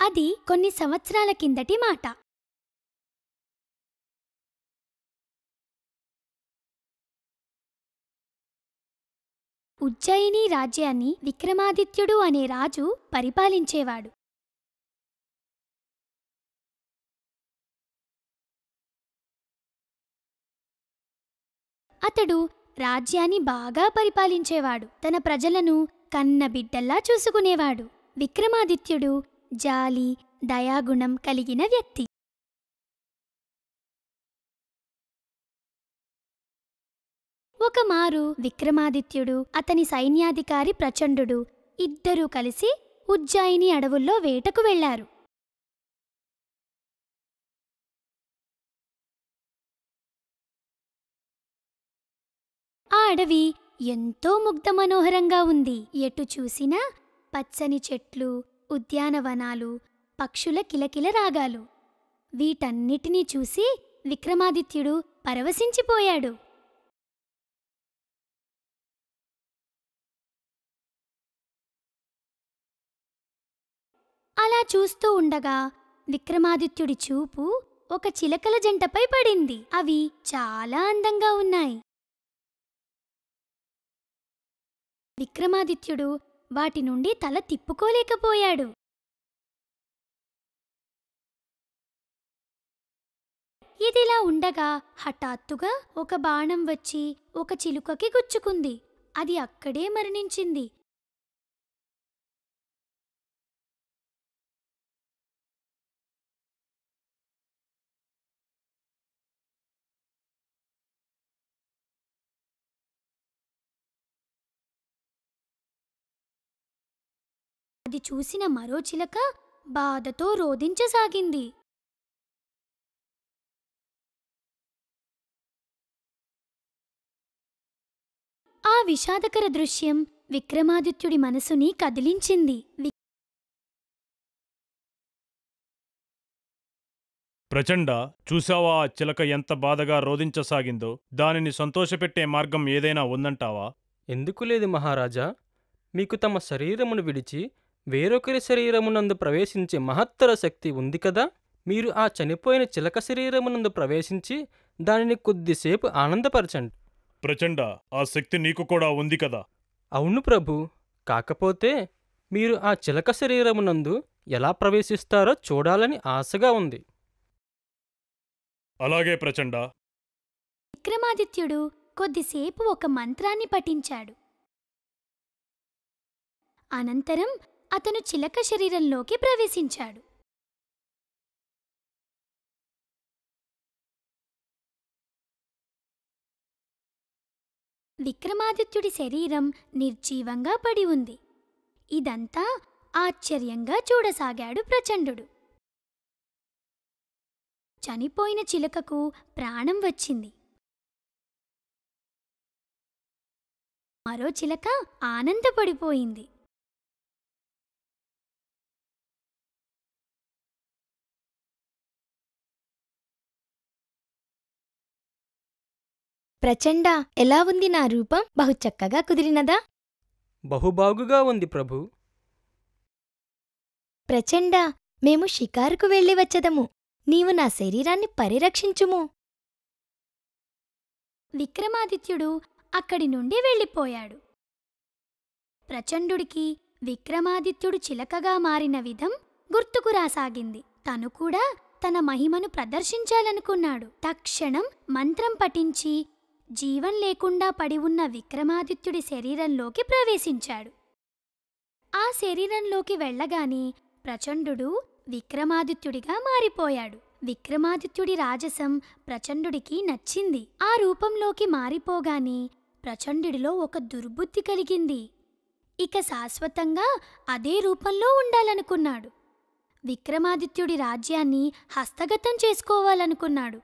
అది కొన్ని సంవత్సరాల కిందటి మాట ఉజ్జయిని రాజ్యాన్ని విక్రమాదిత్యుడు అనే రాజు పరిపాలించేవాడు అతడు రాజ్యాన్ని బాగా పరిపాలించేవాడు తన ప్రజలను కన్న బిడ్డల్లా చూసుకునేవాడు విక్రమాదిత్యుడు జాలి దయాగుణం కలిగిన వ్యక్తి ఒకమారు విక్రమాదిత్యుడు అతని సైన్యాధికారి ప్రచండుడు ఇద్దరూ కలిసి ఉజ్జాయిని అడవుల్లో వేటకు వెళ్లారు ఆ అడవి ఎంతో ముగ్ధ మనోహరంగా ఉంది ఎటు చూసినా పచ్చని చెట్లు ఉద్యానవనాలు పక్షుల కిలకిల రాగాలు వీటన్నిటినీ చూసి విక్రమాదిత్యుడు పరవశించిపోయాడు అలా చూస్తూ ఉండగా విక్రమాదిత్యుడి చూపు ఒక చిలకల జంటపై పడింది అవి చాలా అందంగా ఉన్నాయి విక్రమాదిత్యుడు వాటి నుండి తల తిప్పుకోలేకపోయాడు ఇదిలా ఉండగా హఠాత్తుగా ఒక బాణం వచ్చి ఒక చిలుకకి గుచ్చుకుంది అది అక్కడే మరణించింది అది చూసిన మరో చిలక బాధతో రోదించసాగింది ఆ విషాదకర దృశ్యం విక్రమాదిత్యుడి మనసుని కదిలించింది వి- ప్రచండ చూసావా ఆ చిలక ఎంత బాధగా రోదించసాగిందో దానిని సంతోషపెట్టే మార్గం ఏదైనా ఉందంటావా ఎందుకు లేదు మహారాజా మీకు తమ శరీరమును విడిచి వేరొకరి శరీరమునందు ప్రవేశించే మహత్తర శక్తి ఉంది కదా మీరు ఆ చనిపోయిన చిలక శరీరమునందు ప్రవేశించి దానిని కొద్దిసేపు ఆనందపరచండి ప్రచండ ఆ శక్తి నీకు కూడా ఉంది కదా అవును ప్రభు కాకపోతే మీరు ఆ చిలక శరీరమునందు ఎలా ప్రవేశిస్తారో చూడాలని ఆశగా ఉంది అలాగే ప్రచండ విక్రమాదిత్యుడు కొద్దిసేపు ఒక మంత్రాన్ని పఠించాడు అనంతరం అతను చిలక శరీరంలోకి ప్రవేశించాడు విక్రమాదిత్యుడి శరీరం నిర్జీవంగా పడి ఉంది ఇదంతా ఆశ్చర్యంగా చూడసాగాడు ప్రచండుడు చనిపోయిన చిలుకకు ప్రాణం వచ్చింది మరో చిలక ఆనందపడిపోయింది ప్రచండ ఎలా ఉంది నా రూపం బహు చక్కగా కుదిరినదా బహుబాగుగా ఉంది ప్రభు ప్రచండ మేము షికారుకు వెళ్ళి వచ్చదము నీవు నా శరీరాన్ని పరిరక్షించుము విక్రమాదిత్యుడు అక్కడి నుండి వెళ్ళిపోయాడు ప్రచండుడికి విక్రమాదిత్యుడు చిలకగా మారిన విధం గుర్తుకు రాసాగింది తను కూడా తన మహిమను ప్రదర్శించాలనుకున్నాడు తక్షణం మంత్రం పఠించి జీవం లేకుండా పడి ఉన్న విక్రమాదిత్యుడి శరీరంలోకి ప్రవేశించాడు ఆ శరీరంలోకి వెళ్ళగానే ప్రచండుడు విక్రమాదిత్యుడిగా మారిపోయాడు విక్రమాదిత్యుడి రాజసం ప్రచండుడికి నచ్చింది ఆ రూపంలోకి మారిపోగానే ప్రచండుడిలో ఒక దుర్బుద్ధి కలిగింది ఇక శాశ్వతంగా అదే రూపంలో ఉండాలనుకున్నాడు విక్రమాదిత్యుడి రాజ్యాన్ని హస్తగతం చేసుకోవాలనుకున్నాడు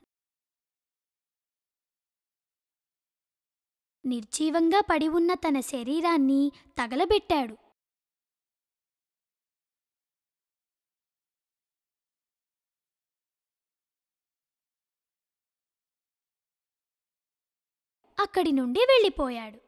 నిర్జీవంగా పడి ఉన్న తన శరీరాన్ని తగలబెట్టాడు అక్కడి నుండి వెళ్ళిపోయాడు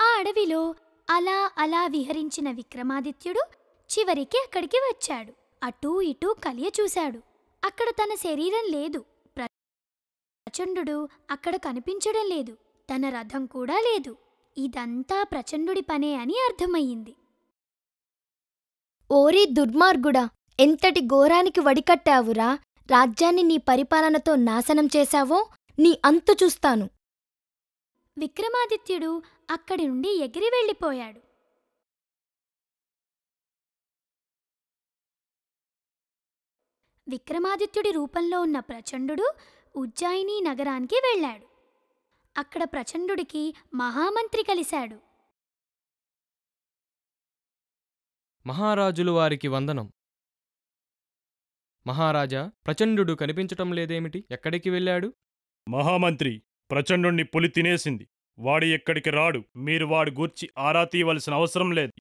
ఆ అడవిలో అలా అలా విహరించిన విక్రమాదిత్యుడు చివరికి అక్కడికి వచ్చాడు అటూ ఇటూ కలియ చూశాడు అక్కడ తన శరీరం లేదు ప్ర- ప్రచండుడు అక్కడ కనిపించడం లేదు తన రథం కూడా లేదు ఇదంతా ప్రచండుడి పనే అని అర్థమయ్యింది ఓరి దుర్మార్గుడా ఎంతటి ఘోరానికి వడికట్టావురా రాజ్యాన్ని నీ పరిపాలనతో నాశనం చేశావో నీ అంతు చూస్తాను విక్రమాదిత్యుడు అక్కడి నుండి ఎగిరి వెళ్ళిపోయాడు విక్రమాదిత్యుడి రూపంలో ఉన్న ప్రచండుడు ఉజ్జాయిని నగరానికి వెళ్ళాడు అక్కడ ప్రచండుడికి మహామంత్రి కలిశాడు మహారాజులు వారికి వందనం మహారాజా ప్రచండుడు కనిపించటం లేదేమిటి ఎక్కడికి వెళ్ళాడు మహామంత్రి ప్రచండుణ్ణి పులి తినేసింది వాడి ఎక్కడికి రాడు మీరు వాడి గూర్చి ఆరా తీయవలసిన అవసరం లేదు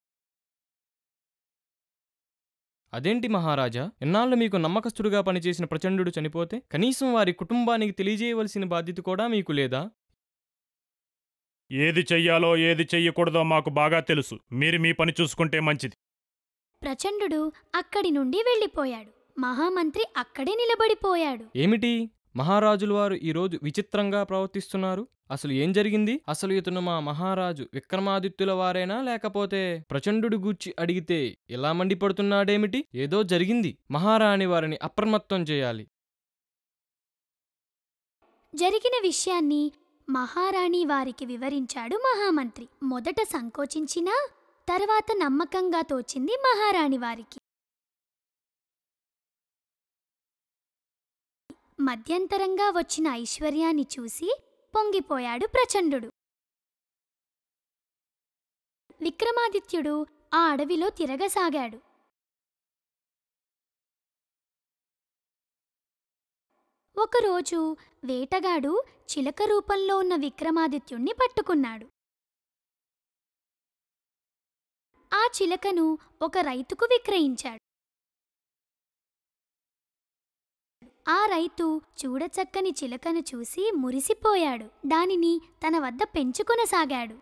అదేంటి మహారాజా ఎన్నాళ్ళు మీకు నమ్మకస్తుడుగా పనిచేసిన ప్రచండుడు చనిపోతే కనీసం వారి కుటుంబానికి తెలియజేయవలసిన బాధ్యత కూడా మీకు లేదా ఏది చెయ్యాలో ఏది చెయ్యకూడదో మాకు బాగా తెలుసు మీరు మీ పని చూసుకుంటే మంచిది ప్రచండుడు అక్కడి నుండి వెళ్ళిపోయాడు మహామంత్రి అక్కడే నిలబడిపోయాడు ఏమిటి మహారాజులు వారు ఈరోజు విచిత్రంగా ప్రవర్తిస్తున్నారు అసలు ఏం జరిగింది అసలు ఇతను మా మహారాజు విక్రమాదిత్యుల వారేనా లేకపోతే ప్రచండుడి గూర్చి అడిగితే ఎలా మండిపడుతున్నాడేమిటి ఏదో జరిగింది మహారాణి వారిని అప్రమత్తం చేయాలి జరిగిన విషయాన్ని మహారాణి వారికి వివరించాడు మహామంత్రి మొదట సంకోచించినా తర్వాత నమ్మకంగా తోచింది మహారాణి వారికి మధ్యంతరంగా వచ్చిన ఐశ్వర్యాన్ని చూసి పొంగిపోయాడు ప్రచండుడు విక్రమాదిత్యుడు ఆ అడవిలో తిరగసాగాడు ఒకరోజు వేటగాడు చిలక రూపంలో ఉన్న విక్రమాదిత్యుణ్ణి పట్టుకున్నాడు ఆ చిలకను ఒక రైతుకు విక్రయించాడు ఆ రైతు చూడచక్కని చిలకను చూసి మురిసిపోయాడు దానిని తన వద్ద పెంచుకొనసాగాడు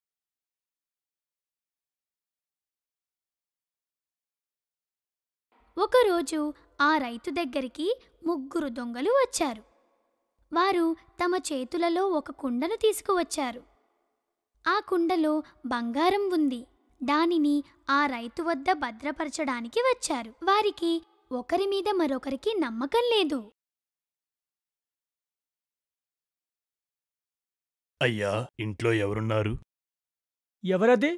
ఒకరోజు ఆ రైతు దగ్గరికి ముగ్గురు దొంగలు వచ్చారు వారు తమ చేతులలో ఒక కుండను తీసుకువచ్చారు ఆ కుండలో బంగారం ఉంది దానిని ఆ రైతు వద్ద భద్రపరచడానికి వచ్చారు వారికి ఒకరి మీద మరొకరికి నమ్మకం లేదు అయ్యా ఇంట్లో ఎవరున్నారు ఎవరది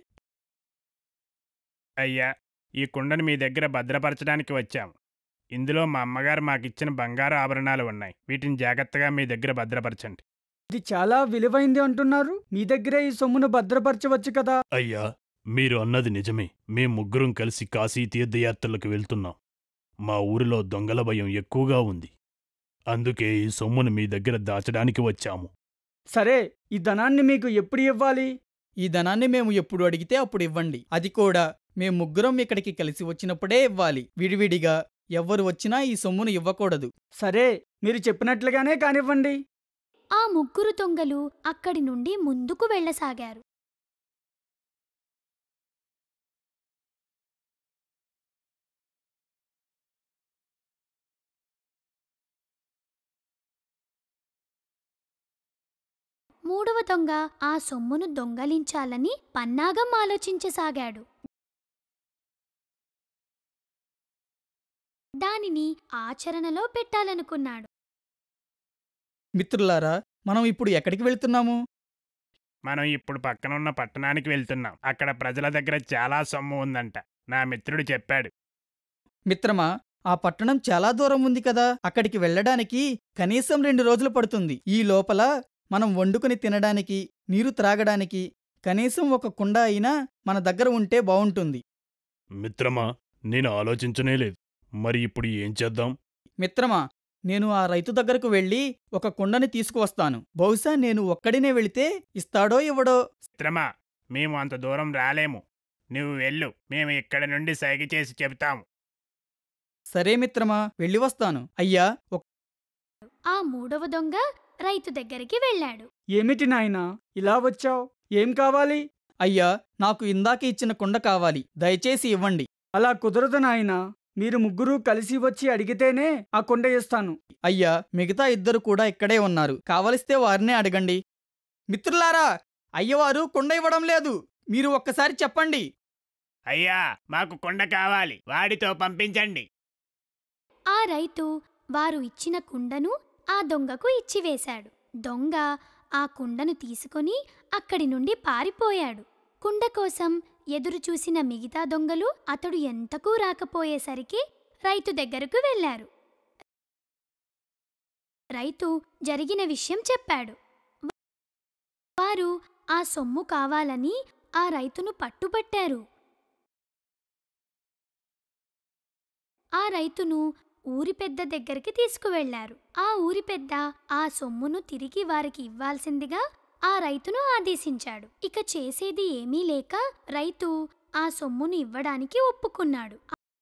అయ్యా ఈ కుండను మీ దగ్గర భద్రపరచడానికి వచ్చాము ఇందులో మా అమ్మగారు మాకిచ్చిన బంగారు ఆభరణాలు ఉన్నాయి వీటిని జాగ్రత్తగా మీ దగ్గర భద్రపరచండి ఇది చాలా విలువైంది అంటున్నారు మీ దగ్గరే ఈ సొమ్మును భద్రపరచవచ్చు కదా అయ్యా మీరు అన్నది నిజమే మేం ముగ్గురం కలిసి కాశీ తీర్థయాత్రలకు వెళ్తున్నాం మా ఊరిలో దొంగల భయం ఎక్కువగా ఉంది అందుకే ఈ సొమ్మును మీ దగ్గర దాచడానికి వచ్చాము సరే ఈ ధనాన్ని మీకు ఎప్పుడు ఇవ్వాలి ఈ ధనాన్ని మేము ఎప్పుడు అడిగితే అప్పుడు ఇవ్వండి అది కూడా మేము ముగ్గురం ఇక్కడికి కలిసి వచ్చినప్పుడే ఇవ్వాలి విడివిడిగా ఎవ్వరు వచ్చినా ఈ సొమ్మును ఇవ్వకూడదు సరే మీరు చెప్పినట్లుగానే కానివ్వండి ఆ ముగ్గురు దొంగలు అక్కడి నుండి ముందుకు వెళ్ళసాగారు మూడవ దొంగ ఆ సొమ్మును దొంగలించాలని పన్నాగం ఆలోచించసాగాడు దానిని ఆచరణలో పెట్టాలనుకున్నాడు మిత్రులారా మనం ఇప్పుడు ఎక్కడికి వెళ్తున్నాము మనం ఇప్పుడు పక్కనున్న పట్టణానికి వెళ్తున్నాం అక్కడ ప్రజల దగ్గర చాలా సొమ్ము ఉందంట నా మిత్రుడు చెప్పాడు మిత్రమా ఆ పట్టణం చాలా దూరం ఉంది కదా అక్కడికి వెళ్ళడానికి కనీసం రెండు రోజులు పడుతుంది ఈ లోపల మనం వండుకొని తినడానికి నీరు త్రాగడానికి కనీసం ఒక కుండ అయినా మన దగ్గర ఉంటే బావుంటుంది మిత్రమా నేను ఆలోచించనే లేదు మరి ఇప్పుడు ఏం చేద్దాం మిత్రమా నేను ఆ రైతు దగ్గరకు వెళ్ళి ఒక కుండని తీసుకువస్తాను బహుశా నేను ఒక్కడినే వెళితే ఇస్తాడో ఇవ్వడో మిత్రమా మేము అంత దూరం రాలేము నువ్వు వెళ్ళు మేము ఇక్కడి నుండి సైగ చేసి చెబుతాము సరే మిత్రమా వెళ్ళి వస్తాను అయ్యా ఒక ఆ మూడవ దొంగ రైతు దగ్గరికి వెళ్ళాడు ఏమిటి నాయనా ఇలా వచ్చావు ఏం కావాలి అయ్యా నాకు ఇందాక ఇచ్చిన కుండ కావాలి దయచేసి ఇవ్వండి అలా కుదరదు నాయనా మీరు ముగ్గురు కలిసి వచ్చి అడిగితేనే ఆ కొండ ఇస్తాను అయ్యా మిగతా ఇద్దరు కూడా ఇక్కడే ఉన్నారు కావలిస్తే వారినే అడగండి మిత్రులారా అయ్యవారు కుండ ఇవ్వడం లేదు మీరు ఒక్కసారి చెప్పండి అయ్యా మాకు కొండ కావాలి వాడితో పంపించండి ఆ రైతు వారు ఇచ్చిన కుండను ఆ దొంగకు ఇచ్చివేశాడు దొంగ ఆ కుండను తీసుకొని అక్కడి నుండి పారిపోయాడు కుండ కోసం ఎదురు చూసిన మిగతా దొంగలు అతడు ఎంతకూ రాకపోయేసరికి రైతు దగ్గరకు వెళ్ళారు రైతు జరిగిన విషయం చెప్పాడు వారు ఆ సొమ్ము కావాలని ఆ రైతును పట్టుబట్టారు ఆ రైతును ఊరి పెద్ద దగ్గరికి తీసుకువెళ్లారు ఆ ఊరి పెద్ద ఆ సొమ్మును తిరిగి వారికి ఇవ్వాల్సిందిగా ఆ రైతును ఆదేశించాడు ఇక చేసేది ఏమీ లేక రైతు ఆ సొమ్మును ఇవ్వడానికి ఒప్పుకున్నాడు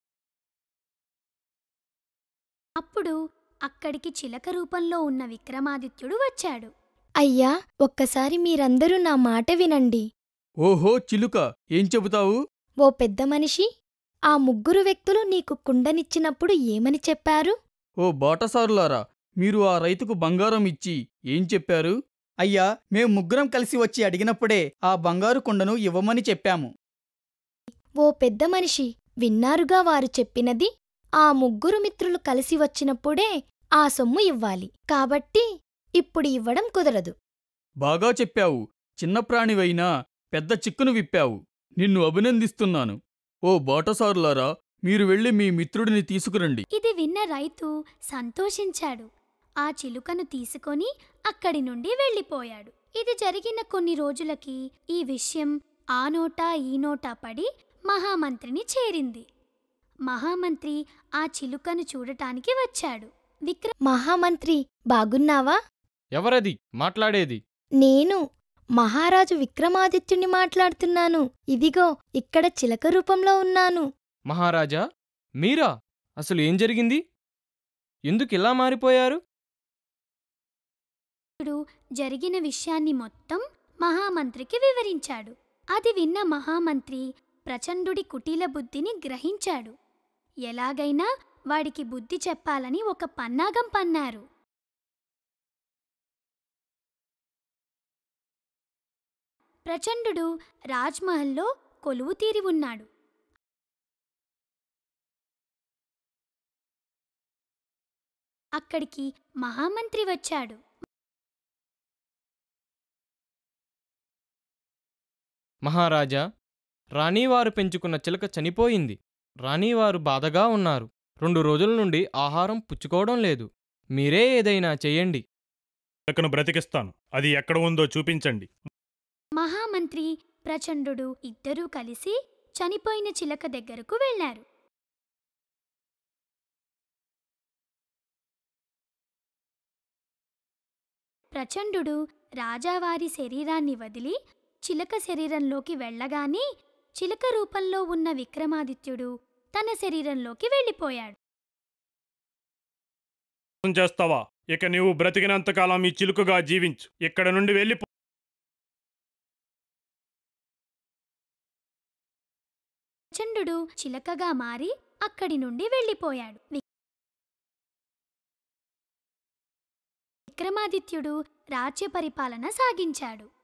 అప్పుడు అక్కడికి చిలక రూపంలో ఉన్న విక్రమాదిత్యుడు వచ్చాడు అయ్యా ఒక్కసారి మీరందరూ నా మాట వినండి ఓహో చిలుక ఏం చెబుతావు ఓ పెద్ద మనిషి ఆ ముగ్గురు వ్యక్తులు నీకు కుండనిచ్చినప్పుడు ఏమని చెప్పారు ఓ బాటసారులారా మీరు ఆ రైతుకు బంగారం ఇచ్చి ఏం చెప్పారు అయ్యా మేం ముగ్గురం కలిసి వచ్చి అడిగినప్పుడే ఆ బంగారు కుండను ఇవ్వమని చెప్పాము ఓ పెద్ద మనిషి విన్నారుగా వారు చెప్పినది ఆ ముగ్గురు మిత్రులు కలిసి వచ్చినప్పుడే ఆ సొమ్ము ఇవ్వాలి కాబట్టి ఇప్పుడు ఇవ్వడం కుదరదు బాగా చెప్పావు చిన్న ప్రాణివైనా పెద్ద చిక్కును విప్పావు నిన్ను అభినందిస్తున్నాను ఓ బాటసారులారా మీరు వెళ్ళి మీ మిత్రుడిని తీసుకురండి ఇది విన్న రైతు సంతోషించాడు ఆ చిలుకను తీసుకొని అక్కడి నుండి వెళ్ళిపోయాడు ఇది జరిగిన కొన్ని రోజులకి ఈ విషయం ఆ నోటా ఈ నోటా పడి మహామంత్రిని చేరింది మహామంత్రి ఆ చిలుకను చూడటానికి వచ్చాడు విక్రమ్ మహామంత్రి బాగున్నావా ఎవరది మాట్లాడేది నేను మహారాజు విక్రమాదిత్యుని మాట్లాడుతున్నాను ఇదిగో ఇక్కడ చిలక రూపంలో ఉన్నాను మహారాజా మీరా అసలు ఏం జరిగింది ఎందుకు ఇలా మారిపోయారు జరిగిన విషయాన్ని మొత్తం మహామంత్రికి వివరించాడు అది విన్న మహామంత్రి ప్రచండుడి కుటీల బుద్ధిని గ్రహించాడు ఎలాగైనా వాడికి బుద్ధి చెప్పాలని ఒక పన్నాగం పన్నారు ప్రచండు రాజ్మహల్లో కొలువు తీరి ఉన్నాడు అక్కడికి మహామంత్రి వచ్చాడు మహారాజా రాణీవారు పెంచుకున్న చిలక చనిపోయింది రాణీవారు బాధగా ఉన్నారు రెండు రోజుల నుండి ఆహారం పుచ్చుకోవడం లేదు మీరే ఏదైనా చెయ్యండి చిలకను బ్రతికిస్తాను అది ఎక్కడ ఉందో చూపించండి మహామంత్రి ప్రచండు ఇద్దరూ కలిసి చనిపోయిన చిలక దగ్గరకు వెళ్లారు ప్రచండు రాజావారి శరీరాన్ని వదిలి చిలక శరీరంలోకి వెళ్ళగానే చిలక రూపంలో ఉన్న విక్రమాదిత్యుడు తన శరీరంలోకి వెళ్ళిపోయాడు మోసం చేస్తావా ఇక నీవు బ్రతికినంతకాలం ఈ చిలుకగా జీవించు ఇక్కడ నుండి వెళ్ళి ప్రచండు చిలకగా మారి అక్కడి నుండి వెళ్ళిపోయాడు వి- విక్రమాదిత్యుడు రాజ్య పరిపాలన సాగించాడు